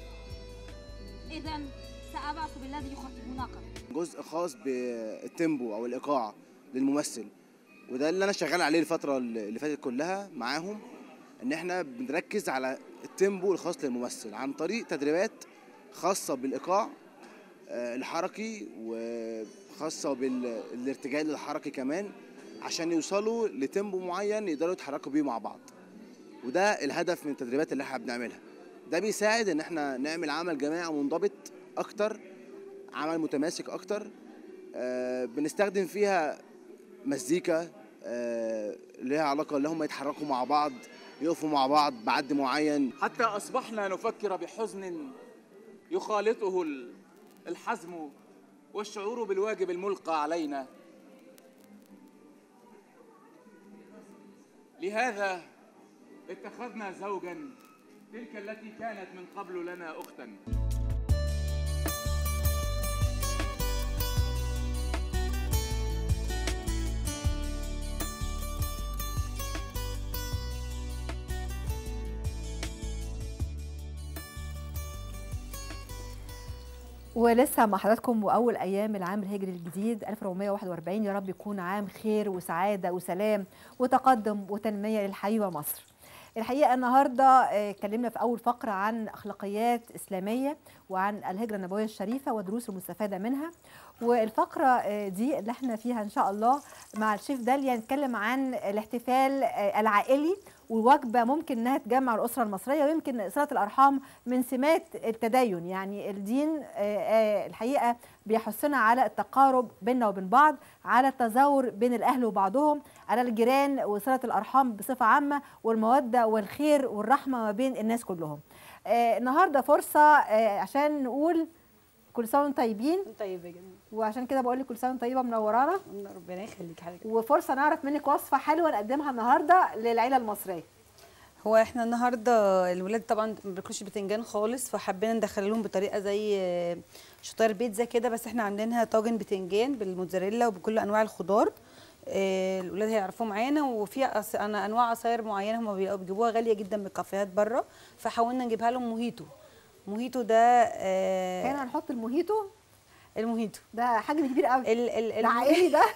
اذا سابعث بالذي يخاطبونك جزء خاص بالتيمبو او الايقاع للممثل وده اللي انا شغال عليه الفتره اللي فاتت كلها معاهم ان احنا بنركز على التيمبو الخاص للممثل عن طريق تدريبات خاصه بالايقاع آه، الحركي وخاصه بالارتجال الحركي كمان عشان يوصلوا لتيمبو معين يقدروا يتحركوا بيه مع بعض وده الهدف من التدريبات اللي احنا بنعملها ده بيساعد ان احنا نعمل عمل جماعي منضبط اكتر عمل متماسك اكتر آه، بنستخدم فيها مزيكا آه، ليها علاقه ان هم يتحركوا مع بعض يقفوا مع بعض بعد معين حتى أصبحنا نفكر بحزن يخالطه ال- الحزم والشعور بالواجب الملقى علينا لهذا اتخذنا زوجا تلك التي كانت من قبل لنا اختا ولسه مع حضراتكم واول ايام العام الهجري الجديد 1441 يا رب يكون عام خير وسعاده وسلام وتقدم وتنميه للحي ومصر. الحقيقه النهارده آه، اتكلمنا في اول فقره عن اخلاقيات اسلاميه وعن الهجره النبويه الشريفه والدروس المستفاده منها والفقره آه، دي اللي احنا فيها ان شاء الله مع الشيف داليا نتكلم عن الاحتفال آه، العائلي ووجبه ممكن انها تجمع الاسره المصريه ويمكن صله الارحام من سمات التدين يعني الدين آه، آه، الحقيقه بيحثنا على التقارب بيننا وبين بعض على التزاور بين الاهل وبعضهم على الجيران وصله الارحام بصفه عامه والموده والخير والرحمه ما بين الناس كلهم آه، النهارده فرصه آه، عشان نقول كل سنه وانتم طيبين طيبة جدا وعشان كده بقول لك كل سنه وانتم طيبه منورانا ربنا يخليك حضرتك وفرصه نعرف منك وصفه حلوه نقدمها النهارده للعيله المصريه هو احنا النهارده الولاد طبعا ما بياكلوش بتنجان خالص فحبينا ندخل لهم بطريقه زي آه، شطاير بيتزا كده بس احنا عاملينها طاجن بتنجان بالموتزاريلا وبكل انواع الخضار آه، الولاد هيعرفوا معانا وفي أص... انا انواع عصاير معينه هم بيلاقوا- بيجيبوها غاليه جدا من الكافيهات بره فحاولنا نجيبها لهم موهيتو موهيتو ده آه هنا هنحط الموهيتو الموهيتو ده حجم كبير قوي ال ال ده الم- عائلي ده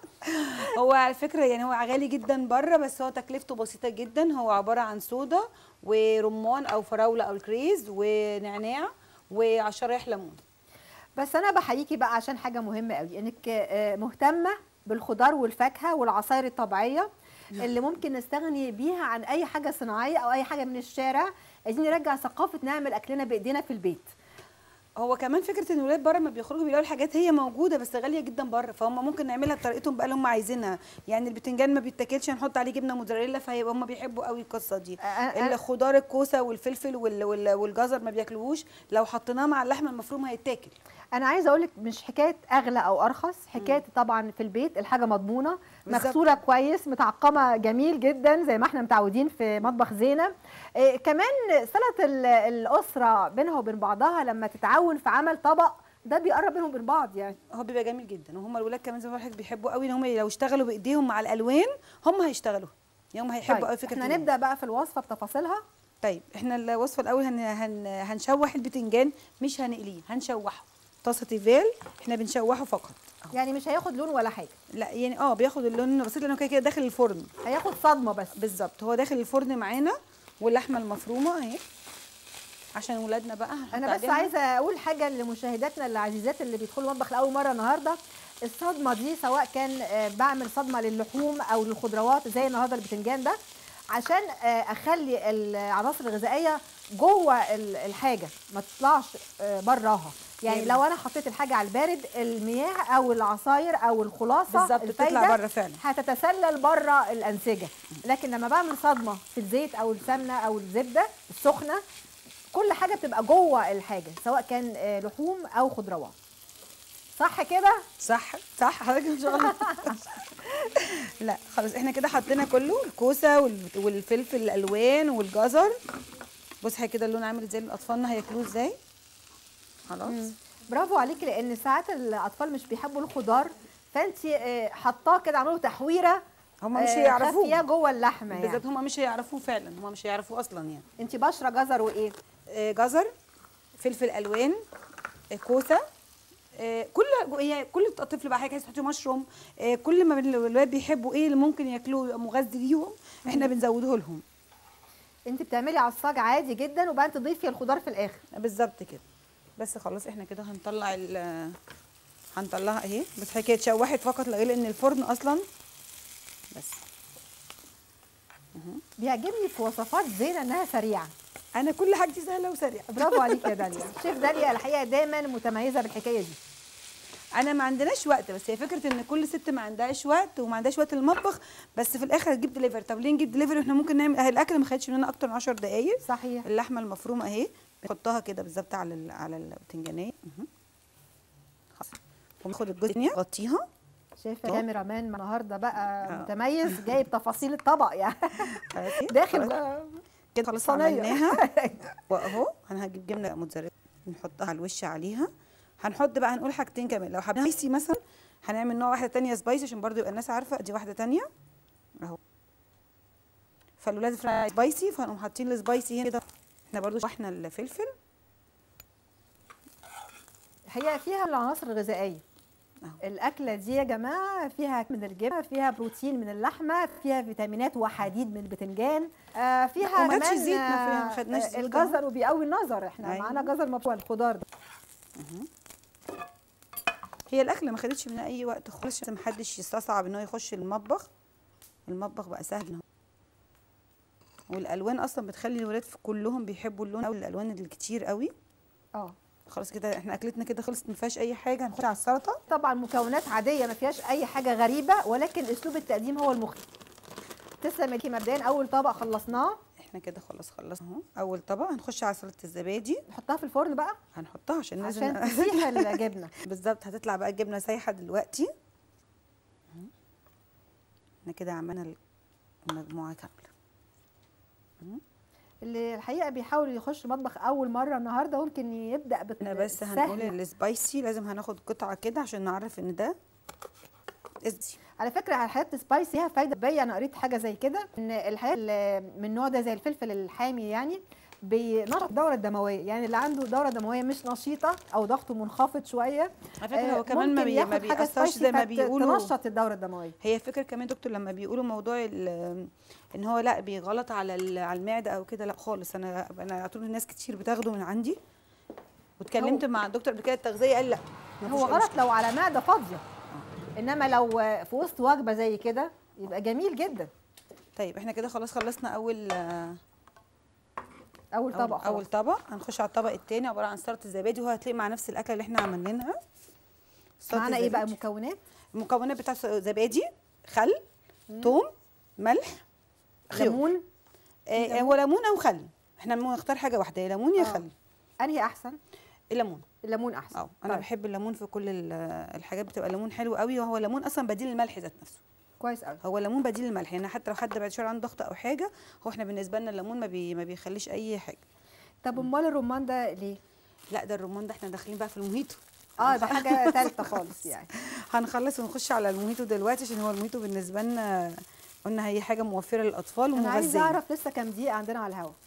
هو على فكره يعني هو غالي جدا بره بس هو تكلفته بسيطه جدا هو عباره عن صودا ورمان او فراوله او الكريز ونعناع وشرايح ليمون بس انا بحييكي بقى عشان حاجه مهمه قوي انك آه، مهتمه بالخضار والفاكهه والعصاير الطبيعيه اللي ممكن نستغني بيها عن اي حاجه صناعيه او اي حاجه من الشارع عايزين نرجع ثقافه نعمل اكلنا بايدينا في البيت هو كمان فكره ان الولاد بره ما بيخرجوا بيلاقوا الحاجات هي موجوده بس غاليه جدا بره فهم ممكن نعملها بطريقتهم بقى اللي هم عايزينها يعني البتنجان ما بيتاكلش هنحط عليه جبنه موتزاريلا فهيبقى هم بيحبوا قوي القصه دي أ- أ- الخضار الكوسه والفلفل وال- وال- والجزر ما بياكلوهوش لو حطيناه مع اللحمه المفرومه هيتاكل انا عايزه اقول لك مش حكايه اغلى او ارخص حكايه طبعا في البيت الحاجه مضمونه بالظبط. مغسوله كويس متعقمه جميل جدا زي ما احنا متعودين في مطبخ زينه إيه كمان صله ال- الاسره بينها وبين بعضها لما تتعاون في عمل طبق ده بيقرب بينهم وبين بعض يعني هو بيبقى جميل جدا وهم الولاد كمان زي ما حضرتك بيحبوا قوي ان هم لو اشتغلوا بايديهم مع الالوان هم هيشتغلوا يعني هم هيحبوا قوي فكره احنا اليوم. نبدا بقى في الوصفه بتفاصيلها طيب احنا الوصفه الاول هن هن هنشوح البتنجان مش هنقليه هنشوحه طاسه تيفال احنا بنشوحه فقط يعني مش هياخد لون ولا حاجه لا يعني اه بياخد اللون بسيط لانه كده كده داخل الفرن هياخد صدمه بس بالظبط هو داخل الفرن معانا واللحمه المفرومه اهي عشان ولادنا بقى هنحط انا بس عليها- عايزه اقول حاجه لمشاهداتنا العزيزات اللي بيدخلوا المطبخ لاول مره النهارده الصدمه دي سواء كان آه، بعمل صدمه للحوم او للخضروات زي النهارده البتنجان ده عشان آه، اخلي العناصر الغذائيه جوه ال- الحاجه ما تطلعش آه، براها يعني أيوة. لو انا حطيت الحاجه على البارد المياه او العصاير او الخلاصه بالظبط بتطلع الفايدة بره فعلا هتتسلل بره الانسجه لكن لما بعمل صدمه في الزيت او السمنه او الزبده السخنه كل حاجه بتبقى جوه الحاجه سواء كان آه، لحوم او خضروات صح كده صح صح حضرتك ان شاء الله لا خلاص احنا كده حطينا كله الكوسه وال- والفلفل الالوان والجزر بصي كده اللون عامل ازاي اطفالنا هياكلوه ازاي خلاص برافو عليكي لان ساعات الاطفال مش بيحبوا الخضار فانت آه، حطاه كده عملوا تحويره هم مش آه، هيعرفوه خافيه جوه اللحمه يعني بالذات هم مش هيعرفوه فعلا هم مش هيعرفوه اصلا يعني انت بشره جزر وايه آه، جزر فلفل الوان آه، كوسه آه، كل هي كل الطفل بقى حاجه عايز تحطي مشروم آه، كل ما الولاد بيحبوا ايه اللي ممكن ياكلوه يبقى مغذي ليهم احنا بنزوده لهم انت بتعملي عصاج عادي جدا وبعدين تضيفي الخضار في الاخر بالظبط كده بس خلاص احنا كده هنطلع ال هنطلعها اهي بس هي كده اتشوحت فقط لا غير ان الفرن اصلا بس بيعجبني في وصفات زينه انها سريعه انا كل حاجتي سهله وسريعه برافو عليكي يا داليا شيف داليا الحقيقه دايما متميزه بالحكايه دي انا ما عندناش وقت بس هي فكره ان كل ست ما عندهاش وقت وما عندهاش وقت للمطبخ بس في الاخر تجيب دليفري طب ليه نجيب دليفري واحنا ممكن نعمل اهي الاكل ما خدش مننا اكتر من 10 دقائق صحيح اللحمه المفرومه اهي نحطها كده بالظبط على ال- على البتنجانيه مهم. خلاص وناخد الجزء الثانيه نغطيها شايفه أهو. كاميرا مان النهارده بقى آه. متميز جايب تفاصيل الطبق يعني خلاص داخل كده خلاص صينية. عملناها واهو انا هجيب جبنه موتزاريلا نحطها على الوش عليها هنحط بقى هنقول حاجتين كمان لو حابين سبايسي مثلا هنعمل نوع واحده تانية سبايسي عشان برضو يبقى الناس عارفه دي واحده تانية اهو فالولاد فراي سبايسي فهنقوم حاطين السبايسي هنا كده احنا برضو شوحنا الفلفل هي فيها العناصر الغذائيه أهو. الاكله دي يا جماعه فيها من الجبنه فيها بروتين من اللحمه فيها فيتامينات وحديد من البتنجان آه فيها وما خدش كمان زيت، ما فيها- ما آه، خدناش آه، زيت الجزر وبيقوي النظر احنا أيوة. معانا جزر مبشور الخضار ده هي الاكله ما خدتش منها اي وقت خالص عشان محدش يستصعب ان هو يخش المطبخ المطبخ بقى سهل اهو والالوان اصلا بتخلي الولاد في كلهم بيحبوا اللون او الالوان الكتير قوي اه خلاص كده احنا اكلتنا كده خلصت ما فيهاش اي حاجه هنخش على السلطه طبعا مكونات عاديه ما فيهاش اي حاجه غريبه ولكن اسلوب التقديم هو المختلف تسلم يا مبدئيا اول طبق خلصناه احنا كده خلاص خلصنا اهو اول طبق هنخش على سلطه الزبادي نحطها في الفرن بقى هنحطها عشان لازم عشان تسيح الجبنه بالظبط هتطلع بقى الجبنه سايحه دلوقتي اهو. احنا كده عملنا المجموعه كامله اللي الحقيقه بيحاول يخش مطبخ اول مره النهارده ممكن يبدا بت... احنا بس سهل. هنقول السبايسي لازم هناخد قطعه كده عشان نعرف ان ده ازدي على فكره الحاجات السبايسي ليها فايده بيا انا قريت حاجه زي كده ان الحاجات اللي من النوع ده زي الفلفل الحامي يعني بينشط الدوره الدمويه يعني اللي عنده دوره دمويه مش نشيطه او ضغطه منخفض شويه على فكره هو آه، كمان ما, ممكن بي... ياخد ما حاجة بيأثرش سبايسي زي ما فت- بيقولوا تنشط الدوره الدمويه هي فكره كمان دكتور لما بيقولوا موضوع ال- ان هو لا بيغلط على ال- على المعده او كده لا خالص انا انا على طول الناس كتير بتاخده من عندي واتكلمت مع الدكتور قبل كده التغذيه قال لا مفيش هو أي غلط مشكلة. لو على معده فاضيه انما لو في وسط وجبه زي كده يبقى جميل جدا طيب احنا كده خلاص خلصنا اول اول طبق اول, أول خلاص. طبق هنخش على الطبق التاني عباره عن سلطه الزبادي وهو هتلاقي مع نفس الاكله اللي احنا عملناها سلطة معانا ايه بقى الزبادي. مكونات المكونات بتاع زبادي خل توم ملح خيار. ليمون آه هو ليمون او خل احنا نختار حاجه واحده يا ليمون يا آه. خل انهي احسن الليمون الليمون احسن اه انا طيب. بحب الليمون في كل ال- الحاجات بتبقى ليمون حلو قوي وهو الليمون اصلا بديل الملح ذات نفسه كويس قوي هو الليمون بديل الملح يعني حتى لو حد بعد شويه عنده ضغط او حاجه هو احنا بالنسبه لنا الليمون ما, بي ما بيخليش اي حاجه طب امال الرمان ده ليه لا ده الرمان ده احنا داخلين بقى في الموهيتو اه ده حاجه ثالثه خالص يعني هنخلص ونخش على الموهيتو دلوقتي عشان هو الموهيتو بالنسبه لنا قلنا هي حاجه موفره للاطفال انا عايزه ومغذيه اعرف لسه كام دقيقه عندنا على الهواء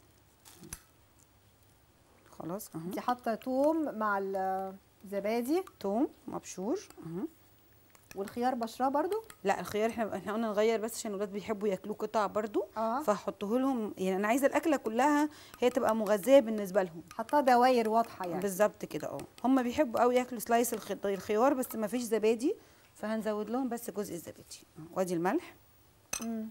خلاص اهو انت حاطه توم مع الزبادي توم مبشور اهو والخيار بشراه برضو لا الخيار احنا احنا قلنا نغير بس عشان الولاد بيحبوا ياكلوه قطع برضو اه فهحطه لهم يعني انا عايزه الاكله كلها هي تبقى مغذيه بالنسبه لهم حطاه دواير واضحه يعني بالظبط كده اه هم بيحبوا قوي ياكلوا سلايس الخ- الخيار بس ما فيش زبادي فهنزود لهم بس جزء الزبادي اه، وادي الملح مم.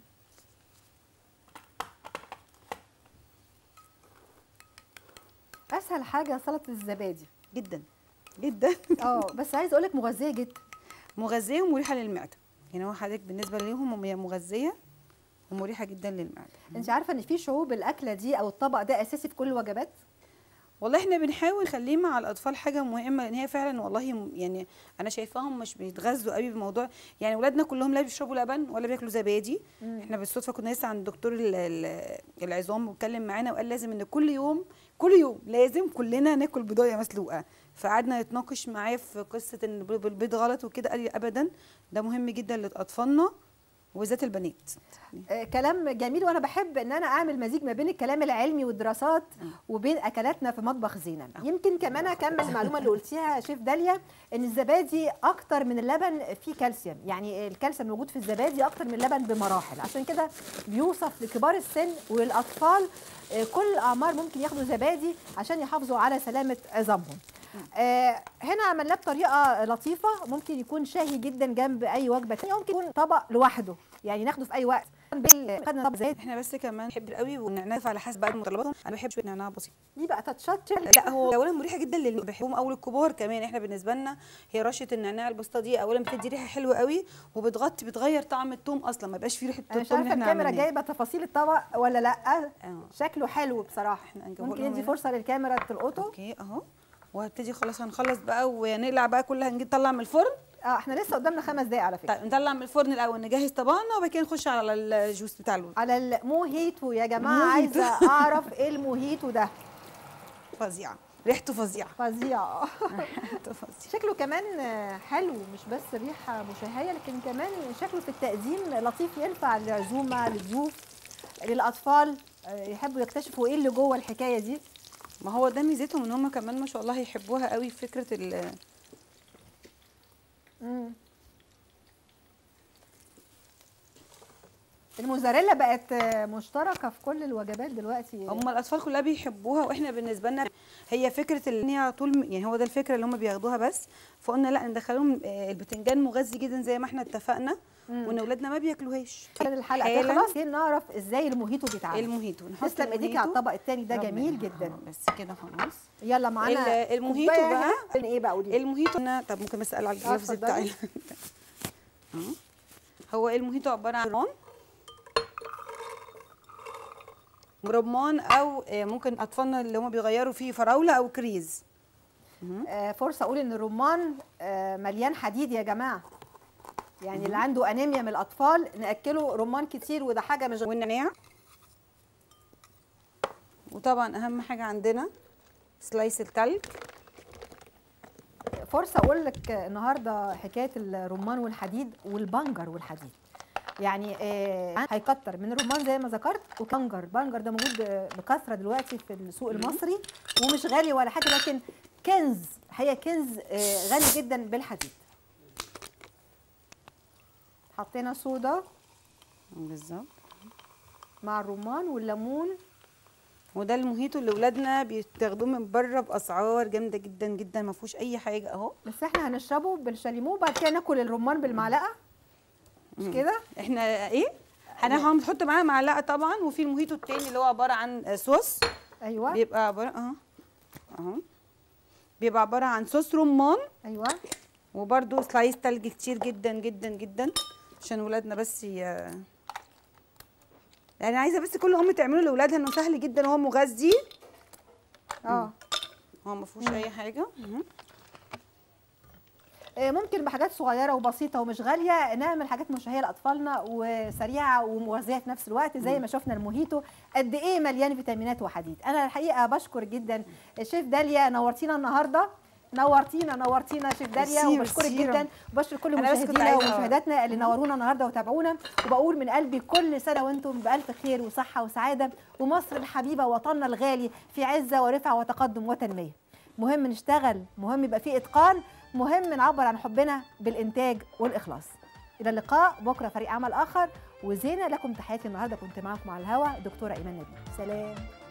اسهل حاجه سلطه الزبادي جدا جدا اه بس عايزه اقول لك مغذيه جدا مغذيه ومريحه للمعده يعني هو حضرتك بالنسبه ليهم هي مغذيه ومريحه جدا للمعده انت عارفه ان في شعوب الاكله دي او الطبق ده اساسي في كل الوجبات والله احنا بنحاول نخليه مع الاطفال حاجه مهمه لان هي فعلا والله م- يعني انا شايفاهم مش بيتغذوا قوي بموضوع يعني ولادنا كلهم لا بيشربوا لبن ولا بياكلوا زبادي احنا بالصدفه كنا لسه عند دكتور ال- ال- العظام واتكلم معانا وقال لازم ان كل يوم كل يوم لازم كلنا ناكل بضايه مسلوقه فقعدنا نتناقش معاه في قصه ان الب- البيض غلط وكده قال لي ابدا ده مهم جدا لاطفالنا وبالذات البنات آه كلام جميل وانا بحب ان انا اعمل مزيج ما بين الكلام العلمي والدراسات وبين اكلاتنا في مطبخ زينه يمكن كمان اكمل المعلومه اللي قلتيها يا شيف داليا ان الزبادي اكتر من اللبن فيه كالسيوم يعني الكالسيوم موجود في الزبادي اكتر من اللبن بمراحل عشان كده بيوصف لكبار السن والاطفال آه، كل الاعمار ممكن ياخدوا زبادي عشان يحافظوا على سلامه عظامهم آه هنا عملناه بطريقه لطيفه ممكن يكون شاهي جدا جنب اي وجبه تانية ممكن يكون طبق لوحده يعني ناخده في اي وقت بال- خدنا طبق زيت احنا بس كمان بنحب قوي والنعناع على حسب بقى متطلباتهم انا بحب شويه نعناع بسيط دي بقى تاتشات لا هو اولا مريحه جدا للي بيحبهم او الكبار كمان احنا بالنسبه لنا هي رشه النعناع البسيطه دي اولا بتدي ريحه حلوه قوي وبتغطي بتغير طعم التوم اصلا ما يبقاش فيه ريحه انا مش التوم عارفه اللي احنا الكاميرا عملناه جايبه تفاصيل الطبق ولا لا اه شكله حلو بصراحه احنا هنجيبه ممكن لهم ندي هنا. فرصه للكاميرا تلقطه اوكي اهو وهبتدي خلاص هنخلص بقى ونقلع بقى كل هنجي نطلع من الفرن اه احنا لسه قدامنا خمس دقايق على فكره طيب نطلع من الفرن الاول نجهز طبقنا وبعد كده نخش على الجوس بتاع اللون على الموهيتو يا جماعه موهيتو. عايزه اعرف ايه الموهيتو ده فظيعه ريحته فظيعه فظيع ريحته فظيعه شكله كمان آه، حلو مش بس ريحه مشهيه لكن كمان شكله في التقديم لطيف ينفع للعزومه للضيوف للاطفال آه، يحبوا يكتشفوا ايه اللي جوه الحكايه دي ما هو ده ميزتهم ان هم كمان ما شاء الله هيحبوها قوي في فكره ال مم. الموزاريلا بقت آه، مشتركه في كل الوجبات دلوقتي هم الاطفال كلها بيحبوها واحنا بالنسبه لنا هي فكره ال- ان هي على طول يعني هو ده الفكره اللي هم بياخدوها بس فقلنا لا ندخلهم آه، البتنجان مغذي جدا زي ما احنا اتفقنا وان اولادنا ما بياكلوهاش كان الحلقه حالاً تخلص عايزين نعرف ازاي الموهيتو بيتعمل الموهيتو نحط تسلم ايديكي على الموهيتو. الطبق التاني ده ربنا جميل يخليك. جدا آه، بس كده خلاص يلا معانا ال- الموهيتو كوباية بقى هنا. ايه بقى قولي الموهيتو أنا طب ممكن بس اقلع الجلافز اتفضلي. بتاعي أهو. هو الموهيتو عباره عن رمان رمان او آه، ممكن اطفالنا اللي هم بيغيروا فيه فراوله او كريز آه، فرصه اقول ان الرمان آه، مليان حديد يا جماعه يعني اللي عنده انيميا من الاطفال ناكله رمان كتير وده حاجه مش والنعناع وطبعا اهم حاجه عندنا سلايس التلج فرصه اقول لك النهارده حكايه الرمان والحديد والبنجر والحديد يعني آه هيكتر من الرمان زي ما ذكرت وبنجر البنجر ده موجود آه، بكثره دلوقتي في السوق المصري ومش غالي ولا حاجه لكن كنز هي كنز آه غني جدا بالحديد حطينا صودا بالظبط مع الرمان والليمون وده الموهيتو اللي ولادنا بيتاخدوه من بره باسعار جامده جدا جدا ما فيهوش اي حاجه اهو بس احنا هنشربه بالشاليمو وبعد كده ناكل الرمان بالمعلقه مش كده احنا ايه احنا هنحط معاه معلقه طبعا وفي الموهيتو التاني اللي هو عباره عن صوص ايوه بيبقى عباره اهو اهو بيبقى عباره عن صوص رمان ايوه وبرده سلايس تلج كتير جدا جدا جدا عشان ولادنا بس ي... يعني عايزه بس كل ام تعمله لاولادها انه سهل جدا وهو مغذي اه هو ما فيهوش اي حاجه مهم. آه، ممكن بحاجات صغيره وبسيطه ومش غاليه نعمل حاجات مشهيه لاطفالنا وسريعه ومغذيه في نفس الوقت زي ما شفنا الموهيتو قد ايه مليان فيتامينات وحديد انا الحقيقه بشكر جدا الشيف داليا نورتينا النهارده نورتينا نورتينا شيف داليا ميرسي، وبشكرك ميرسي. جدا وبشكر كل أنا بس كنت مشاهدينا عايزة- ومشاهداتنا اللي نورونا النهارده وتابعونا وبقول من قلبي كل سنه وانتم بالف خير وصحه وسعاده ومصر الحبيبه وطننا الغالي في عزه ورفعه وتقدم وتنميه مهم نشتغل مهم يبقى فيه اتقان مهم نعبر عن حبنا بالانتاج والاخلاص الى اللقاء بكره فريق عمل اخر وزينه لكم تحياتي النهارده كنت معاكم على الهوا دكتوره ايمان نبيل سلام